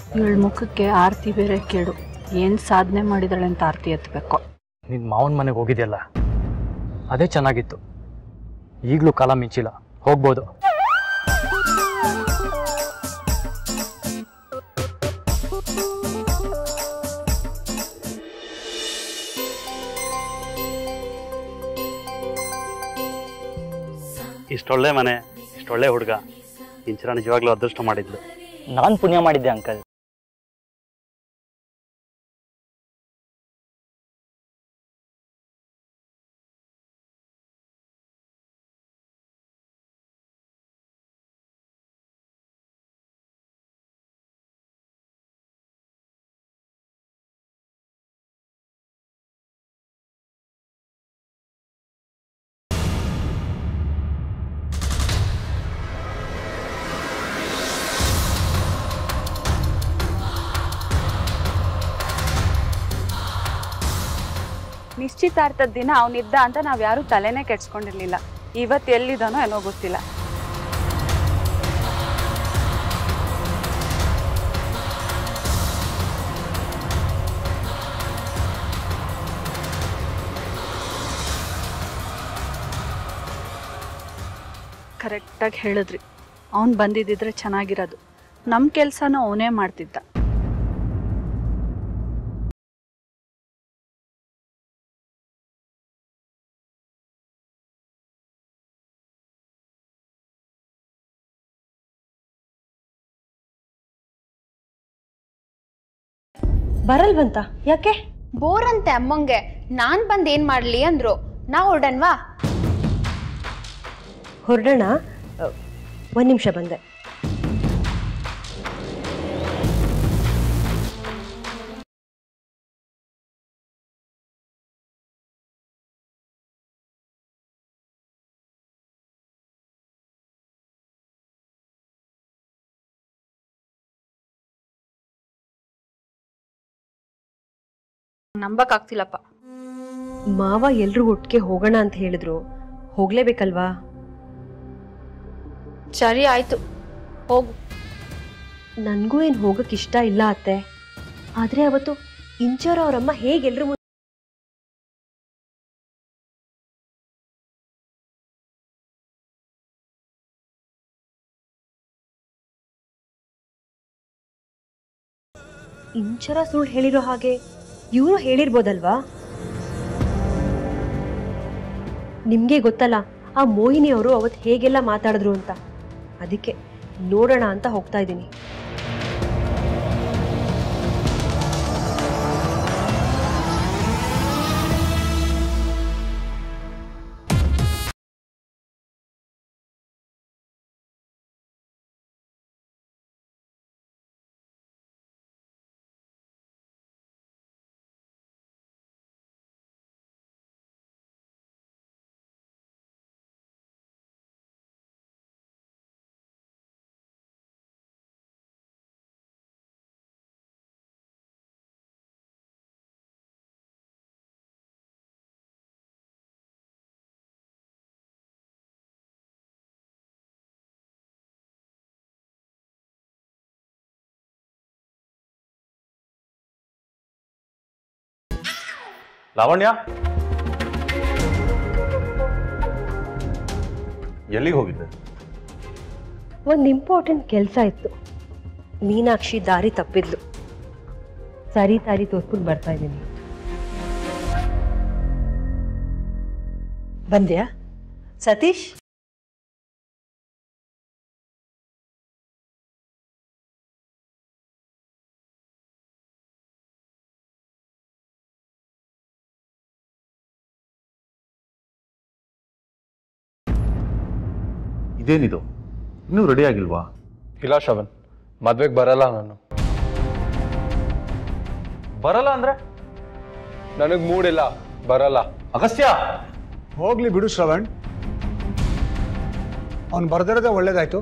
ಇವಳ ಮುಖಕ್ಕೆ ಆರತಿ ಬೇರೆ ಕೇಳು ಏನು ಸಾಧನೆ ಮಾಡಿದಾಳೆ ಅಂತ ಆರತಿ ಎತ್ತಬೇಕು ನಿನ್ನ ಮಾವನ ಮನೆಗೆ ಹೋಗಿದೆಯಲ್ಲ ಅದೇ ಚೆನ್ನಾಗಿತ್ತು ಈಗಲೂ ಕಾಲ ಮಿಂಚಿಲ್ಲ ಹೋಗ್ಬೋದು ಇಷ್ಟೊಳ್ಳೆ ಮನೆ ಇಷ್ಟೊಳ್ಳೆ ಹುಡುಗ ಇಂಚರ ನಿಜವಾಗ್ಲೂ ಅದೃಷ್ಟ ಮಾಡಿದ್ಲು ನಾನು ಪುಣ್ಯ ಮಾಡಿದ್ದೆ ಅಂಕಲ್ ನಿಶ್ಚಿತಾರ್ಥದ ದಿನ ಅವನಿದ್ದ ಅಂತ ನಾವ್ ಯಾರು ತಲೆನೇ ಕೆಡ್ಸ್ಕೊಂಡಿರ್ಲಿಲ್ಲ ಇವತ್ತು ಎಲ್ಲಿದ್ದಾನೋ ಏನೋ ಗೊತ್ತಿಲ್ಲ ಕರೆಕ್ಟಾಗಿ ಹೇಳಿದ್ರಿ ಅವ್ನು ಬಂದಿದ್ದಿದ್ರೆ ಚೆನ್ನಾಗಿರೋದು ನಮ್ಮ ಕೆಲಸನೂ ಅವನೇ ಮಾಡ್ತಿದ್ದ ಬರಲ್ವಂತ ಯಾಕೆ ಬೋರ್ ಅಂತೆ ಅಮ್ಮಂಗೆ ನಾನ್ ಬಂದ್ ಏನ್ ಮಾಡ್ಲಿ ಅಂದ್ರು ನಾವ್ ಹೊರಡನ್ವಾ ಹೊರಡೋಣ ಒಂದು ನಿಮಿಷ ಬಂದೆ ನಂಬಕ್ಕಾಗ್ತಿಲ್ಲಪ್ಪ ಮಾವ ಎಲ್ರೂ ಒಟ್ಟಿಗೆ ಹೋಗೋಣ ಅಂತ ಹೇಳಿದ್ರು ಹೋಗ್ಲೇಬೇಕಲ್ವಾ ಸರಿ ಆಯ್ತು ಹೋಗು ನನಗೂ ಏನು ಹೋಗಕ್ಕೆ ಇಷ್ಟ ಇಲ್ಲ ಅತ್ತೆ ಆದರೆ ಅವತ್ತು ಇಂಚೋರ್ ಅವರಮ್ಮ ಹೇಗೆ ಎಲ್ರ ಮುಂದೆ ಇಂಚರ ಸುಳ್ಳು ಹೇಳಿರೋ ಹಾಗೆ ಇವರು ಹೇಳಿರ್ಬೋದಲ್ವಾ ನಿಮಗೆ ಗೊತ್ತಲ್ಲ ಆ ಮೋಹಿನಿ ಅವರು ಅವತ್ತು ಹೇಗೆಲ್ಲ ಮಾತಾಡಿದ್ರು ಅಂತ ಅದಕ್ಕೆ ನೋಡೋಣ ಅಂತ ಹೋಗ್ತಾ ಇದ್ದೀನಿ ಲಾವಣ್ಯ ಎಲ್ಲಿಗೆ ಹೋಗಿದ್ದೆ ಒಂದು ಇಂಪಾರ್ಟೆಂಟ್ ಕೆಲಸ ಇತ್ತು ಮೀನಾಕ್ಷಿ ದಾರಿ ತಪ್ಪಿದ್ಲು ಸರಿ ದಾರಿ ತೋರ್ಸ್ಬಿಟ್ಟು ಬರ್ತಾ ಇದ್ದೀನಿ ಬಂದ್ಯಾ ಸತೀಶ್ ಇದೇನಿದು ಇನ್ನೂ ರೆಡಿ ಆಗಿಲ್ವಾ ಇಲ್ಲ ಶ್ರವಣ್ ಮದ್ವೆಗೆ ಬರಲ್ಲ ನಾನು ಬರಲ್ಲ ಅಂದ್ರೆ ನನಗೆ ಮೂಡಿಲ್ಲ ಬರಲ್ಲ ಅಗಸ್ತ್ಯ ಹೋಗ್ಲಿ ಬಿಡು ಶ್ರವಣ್ ಅವ್ನು ಬರ್ದಿರೋದೇ ಒಳ್ಳೇದಾಯ್ತು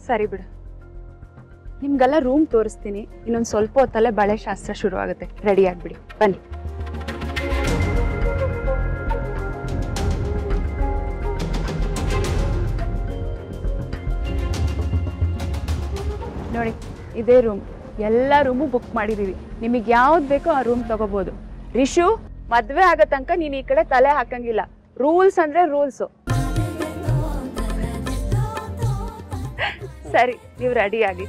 ಸರಿ ಬಿಡು ನಿಮ್ಗೆಲ್ಲ ರೂಮ್ ತೋರಿಸ್ತೀನಿ ಇನ್ನೊಂದು ಸ್ವಲ್ಪ ಹೊತ್ತಲ್ಲೇ ಬಳೆ ಶಾಸ್ತ್ರ ಶುರು ಆಗುತ್ತೆ ರೆಡಿ ಆಗ್ಬಿಡಿ ಬನ್ನಿ ನೋಡಿ ಇದೇ ರೂಮ್ ಎಲ್ಲ ರೂಮು ಬುಕ್ ಮಾಡಿದೀವಿ ನಿಮಗೆ ಯಾವ್ದು ಬೇಕೋ ಆ ರೂಮ್ ತಗೋಬಹುದು ರಿಶು ಮದ್ವೆ ಆಗೋ ತನಕ ನೀನ್ ಈ ಕಡೆ ತಲೆ ಹಾಕಂಗಿಲ್ಲ ರೂಲ್ಸ್ ಅಂದ್ರೆ ರೂಲ್ಸು ಸರಿ ನೀವು ರೆಡಿ ಆಗಿ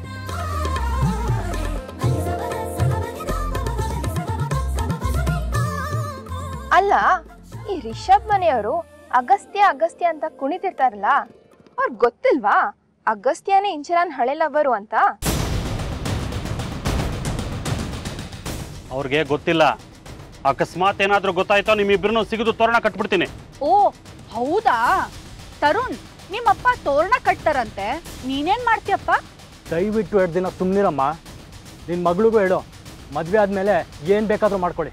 ಅಲ್ಲ ಈ ರಿಷಬ್ ಮನೆಯವರು ಅಗಸ್ತ್ಯ ಅಗಸ್ತ್ಯ ಅಂತ ಕುಣಿತಿರ್ತಾರಲ್ಲ ಅವ್ರಿಗೆ ಗೊತ್ತಿಲ್ವಾ ಅಗಸ್ತ್ಯನೇ ಇಂಚರಾನ್ ಹಳೆ ಲವರು ಅಂತ ಅವ್ರಿಗೆ ಗೊತ್ತಿಲ್ಲ ಅಕಸ್ಮಾತ್ ಏನಾದ್ರೂ ಗೊತ್ತಾಯ್ತೋ ನಿಮ್ಮಿಬ್ರು ಸಿಗಿದು ತೋರಣ ಕಟ್ಬಿಡ್ತೀನಿ ಓ ಹೌದಾ ತರುಣ್ ನಿಮ್ಮಪ್ಪ ತೋರಣ ಕಟ್ತಾರಂತೆ ನೀನೇನ್ ಮಾಡ್ತೀಯಪ್ಪ ದಯವಿಟ್ಟು ಎರಡು ದಿನ ಸುಮ್ಮನಿರಮ್ಮ ನಿನ್ನ ಮಗಳಿಗೂ ಹೇಳು ಮದುವೆ ಆದಮೇಲೆ ಏನು ಬೇಕಾದರೂ ಮಾಡ್ಕೊಳ್ಳಿ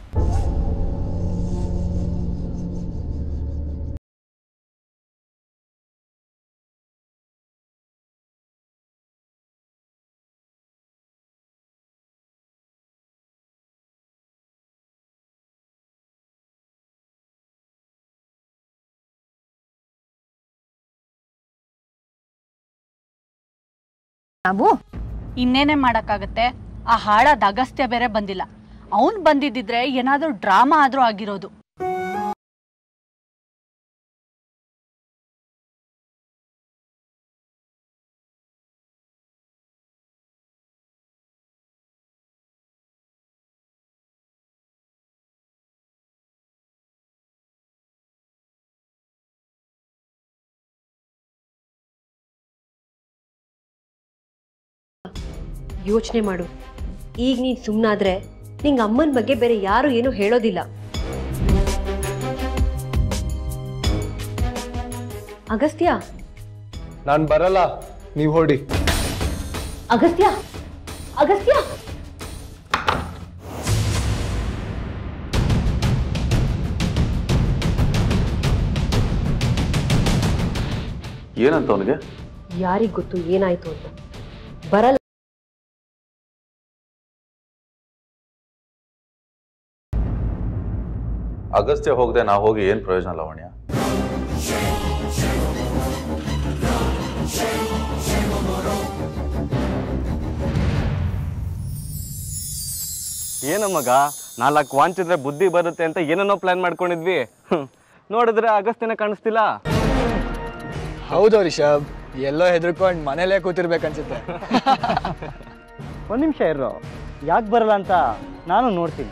ನಾವು ಇನ್ನೇನೇ ಮಾಡಕ್ಕಾಗತ್ತೆ ಆ ಹಾಳಾದ ಅಗಸ್ತ್ಯ ಬೇರೆ ಬಂದಿಲ್ಲ ಅವನ್ ಬಂದಿದ್ದಿದ್ರೆ ಏನಾದ್ರೂ ಡ್ರಾಮಾ ಆದ್ರೂ ಆಗಿರೋದು ಯೋಚನೆ ಮಾಡು ಈಗ ನೀನು ಸುಮ್ಮನಾದ್ರೆ ನಿಂಗೆ ಅಮ್ಮನ ಬಗ್ಗೆ ಬೇರೆ ಯಾರು ಏನೂ ಹೇಳೋದಿಲ್ಲ ಅಗಸ್ತ್ಯ ನಾನು ಬರಲ್ಲ ನೀವು ಹೊಡಿ ಅಗಸ್ತ್ಯ ಅಗಸ್ತ್ಯ ಏನಂತ ಅವನಿಗೆ ಯಾರಿಗ್ ಗೊತ್ತು ಏನಾಯ್ತು ಅಂತ ಬರಲ್ಲ ಅಗಸ್ತ್ಯ ಹೋಗದೆ ನಾ ಹೋಗಿ ಏನು ಪ್ರಯೋಜನ ಲಾವಣ್ಯ ಏನ ಮಗ ನಾಲ್ಕು ವಾಂಚಿದ್ರೆ ಬುದ್ಧಿ ಬರುತ್ತೆ ಅಂತ ಏನೇನೋ ಪ್ಲಾನ್ ಮಾಡ್ಕೊಂಡಿದ್ವಿ ಹ್ಮ್. ನೋಡಿದ್ರೆ ಅಗಸ್ತ್ಯನ ಕಾಣಿಸ್ತಿಲ್ಲ ಹೌದು ರಿಷಬ್ ಎಲ್ಲೋ ಹೆದರ್ಕೊಂಡು ಮನೇಲೇ ಕೂತಿರ್ಬೇಕನ್ಸುತ್ತೆ ಒಂದು ನಿಮಿಷ ಇರೋ ಯಾಕೆ ಬರಲ್ಲ ಅಂತ ನಾನು ನೋಡ್ತೀನಿ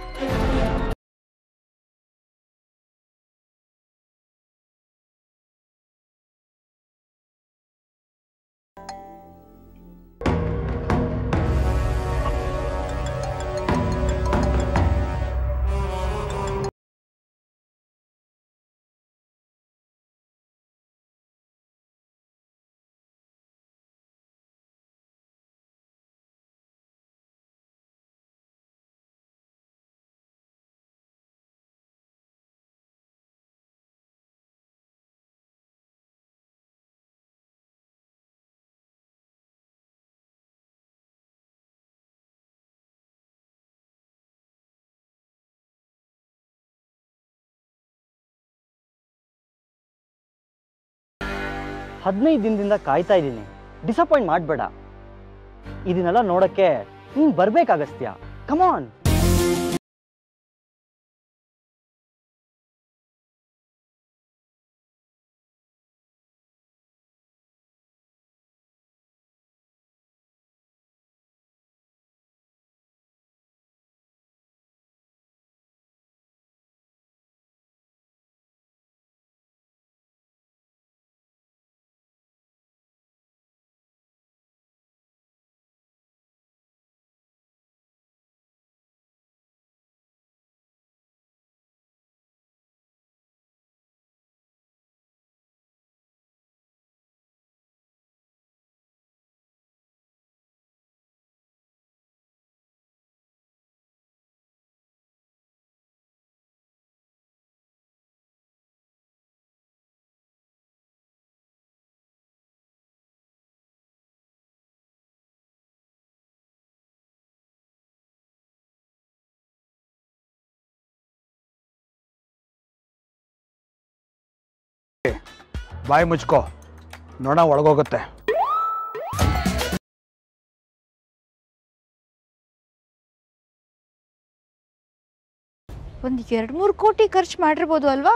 ಹದಿನೈದು ದಿನದಿಂದ ಕಾಯ್ತಾ ಇದ್ದೀನಿ ಡಿಸಪಾಯಿಂಟ್ ಮಾಡಬೇಡ ಇದನ್ನೆಲ್ಲ ನೋಡಕ್ಕೆ ನೀನು ಬರ್ಬೇಕಾಗಸ್ತ್ಯ ಕಮಾನ್ ಬಾಯಿ ಮುಚ್ಕೋ ನೋಡ ಒಳಗೋಗುತ್ತೆ ಒಂದು ಎರಡು ಮೂರು ಕೋಟಿ ಖರ್ಚು ಮಾಡಿರ್ಬೋದು ಅಲ್ವಾ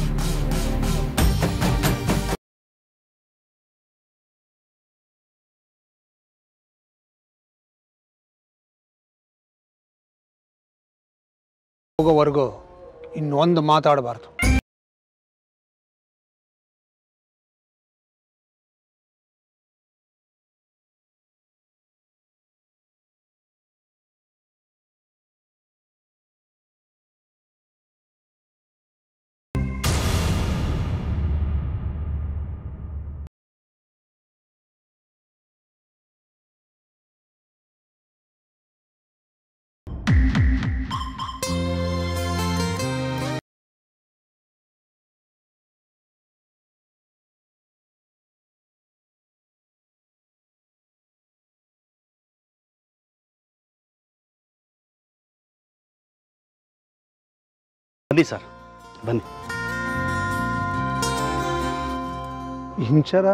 ಹೋಗೋವರೆಗೂ ಇನ್ನೊಂದು ಮಾತಾಡಬಾರ್ದು ಬನ್ನಿ ಸರ್ ಬನ್ನಿ ಇಂಚರ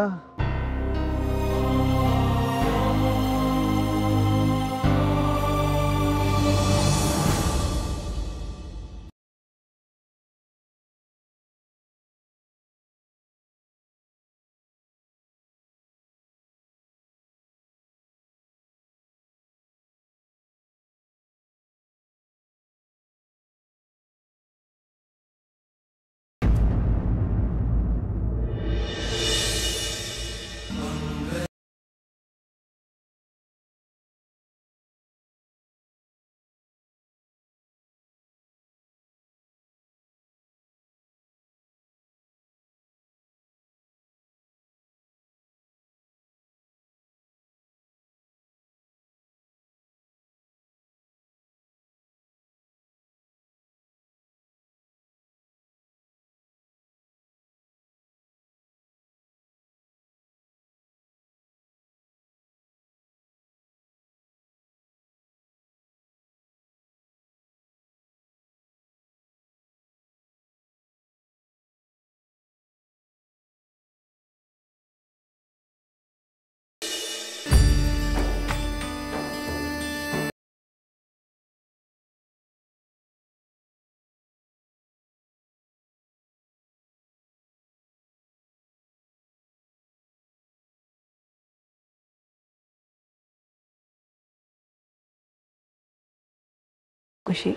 ಖುಷಿ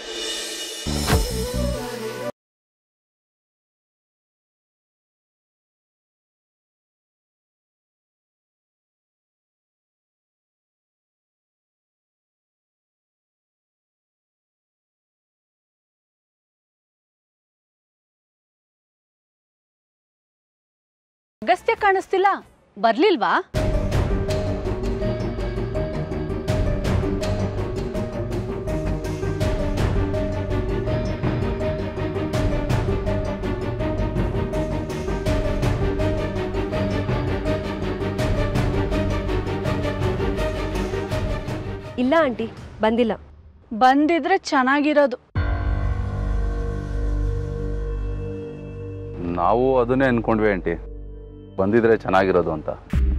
ಅಗಸ್ತ್ಯ ಕಾಣಿಸ್ತಿಲ್ಲ ಬರ್ಲಿಲ್ವಾ ಇಲ್ಲ ಆಂಟಿ ಬಂದಿಲ್ಲ ಬಂದಿದ್ರೆ ಚೆನ್ನಾಗಿರೋದು ನಾವು ಅದನ್ನೇ ಅನ್ಕೊಂಡ್ವಿ ಆಂಟಿ ಬಂದಿದ್ರೆ ಚೆನ್ನಾಗಿರೋದು ಅಂತ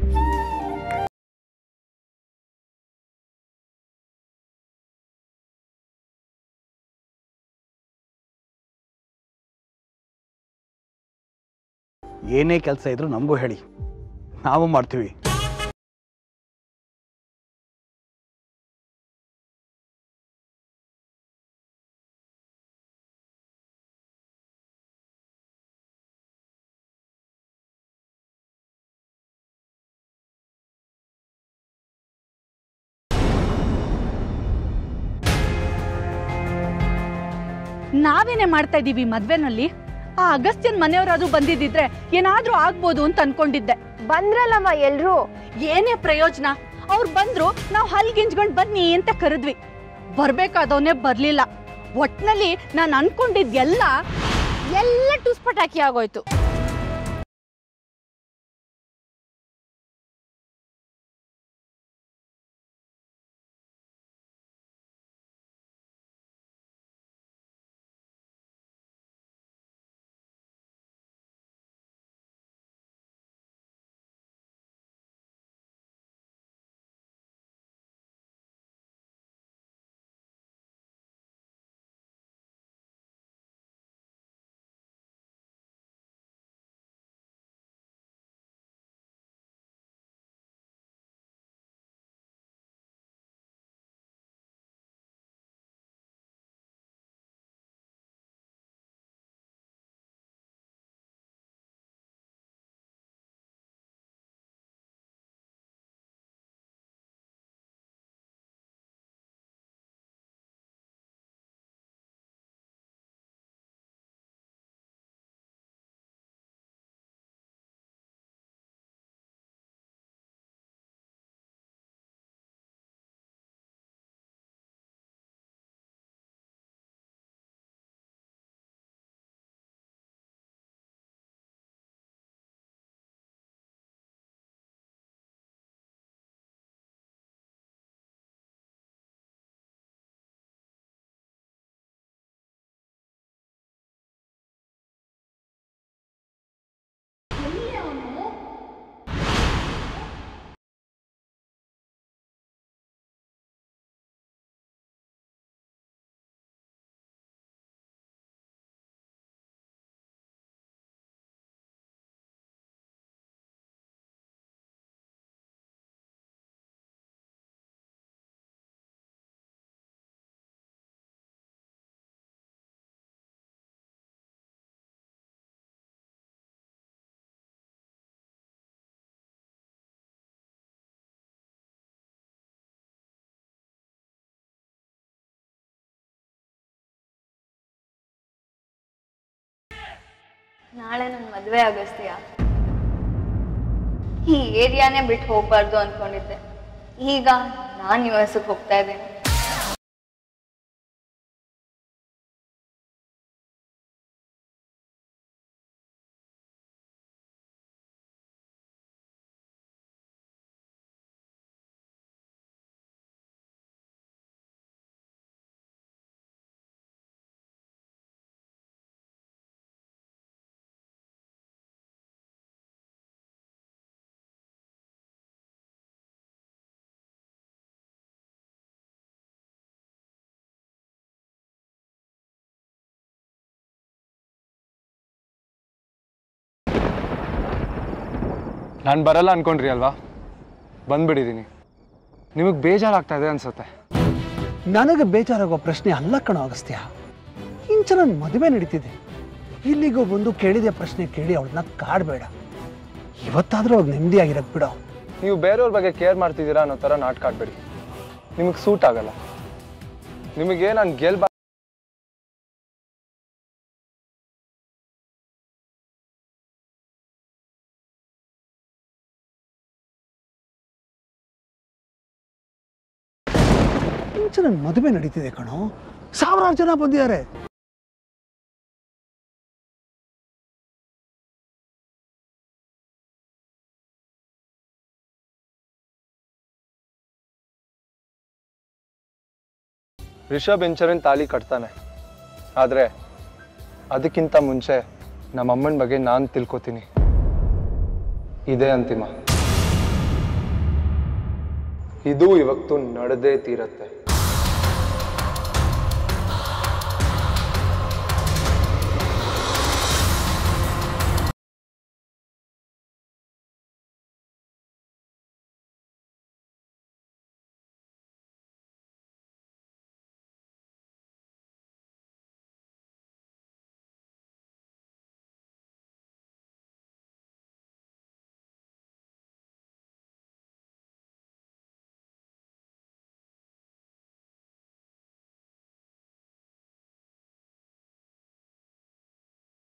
ಏನೇ ಕೆಲಸ ಇದ್ರೂ ನಮಗೂ ಹೇಳಿ ನಾವು ಮಾಡ್ತೀವಿ ನಾವೇನೆ ಮಾಡ್ತಾ ಇದೀವಿ ಮದ್ವೆನಲ್ಲಿ ಆ ಅಗಸ್ತ್ಯನ್ ಮನೆಯವರಾದ್ರೂ ಬಂದಿದ್ದಿದ್ರೆ ಏನಾದ್ರೂ ಆಗ್ಬೋದು ಅಂತ ಅನ್ಕೊಂಡಿದ್ದೆ ಬಂದ್ರಲ್ಲಮ್ಮ ಎಲ್ರೂ ಏನೇ ಪ್ರಯೋಜನ ಅವ್ರು ಬಂದ್ರು ನಾವು ಹಲ್ಗಿಂಜ್ಕೊಂಡ್ ಬನ್ನಿ ಅಂತ ಕರೆದ್ವಿ ಬರ್ಬೇಕಾದವನೇ ಬರ್ಲಿಲ್ಲ ಒಟ್ನಲ್ಲಿ ನಾನು ಅನ್ಕೊಂಡಿದ್ದೆಲ್ಲ ಎಲ್ಲ ಟುಸ್ಪಟಾಕಿ ಆಗೋಯ್ತು ನಾಳೆ ನನ್ನ ಮದುವೆ ಆಗಸ್ತೀಯ ಈ ಏರಿಯಾನೇ ಬಿಟ್ಟು ಹೋಗ್ಬಾರ್ದು ಅನ್ಕೊಂಡಿದ್ದೆ ಈಗ ನಾನು ಯು ಎಸ್ಗೆ ಹೋಗ್ತಾ ಇದ್ದೀನಿ ನಾನು ಬರಲ್ಲ ಅನ್ಕೊಂಡ್ರಿ ಅಲ್ವಾ ಬಂದ್ಬಿಟ್ಟಿದ್ದೀನಿ ನಿಮಗೆ ಬೇಜಾರಾಗ್ತಾ ಇದೆ ಅನ್ಸುತ್ತೆ ನನಗೆ ಬೇಜಾರಾಗೋ ಪ್ರಶ್ನೆ ಅಲ್ಲ ಕಣೋ ಅಗಸ್ತ್ಯ ಇಂಚನ ಮದುವೆ ನಡೀತಿದೆ ಇಲ್ಲಿಗೂ ಬಂದು ಕೇಳಿದೆ ಪ್ರಶ್ನೆ ಕೇಳಿ ಅವಳನ್ನ ಕಾಡಬೇಡ ಇವತ್ತಾದರೂ ಅವ್ರು ನೆಮ್ಮದಿಯಾಗಿರಕ್ ಬಿಡೋ ನೀವು ಬೇರೆಯವ್ರ ಬಗ್ಗೆ ಕೇರ್ ಮಾಡ್ತಿದ್ದೀರಾ ಅನ್ನೋ ಥರ ನಾಟಕ ಆಡ್ಬೇಡಿ ನಿಮಗೆ ಸೂಟ್ ಆಗಲ್ಲ ನಿಮಗೆ ನಾನು ಗೆಲ್ಬಾ ಇಂಚನ ಮದುವೆ ನಡೀತಿದೆ ಕಣೋ ಸಾವಿರಾರು ಜನ ಬಂದಿದ್ದಾರೆ ರಿಷಬ್ ಇನ್ಶೂರೆನ್ಸ್ ತಾಲಿ ಕಟ್ತಾನೆ ಆದರೆ ಅದಕ್ಕಿಂತ ಮುಂಚೆ ನಮ್ಮ ಅಮ್ಮನ ಬಗ್ಗೆ ನಾನು ತಿಳ್ಕೊತೀನಿ ಇದೇ ಅಂತಿಮ ಇದು ಇವತ್ತು ನಡೆದೇ ತೀರತ್ತೆ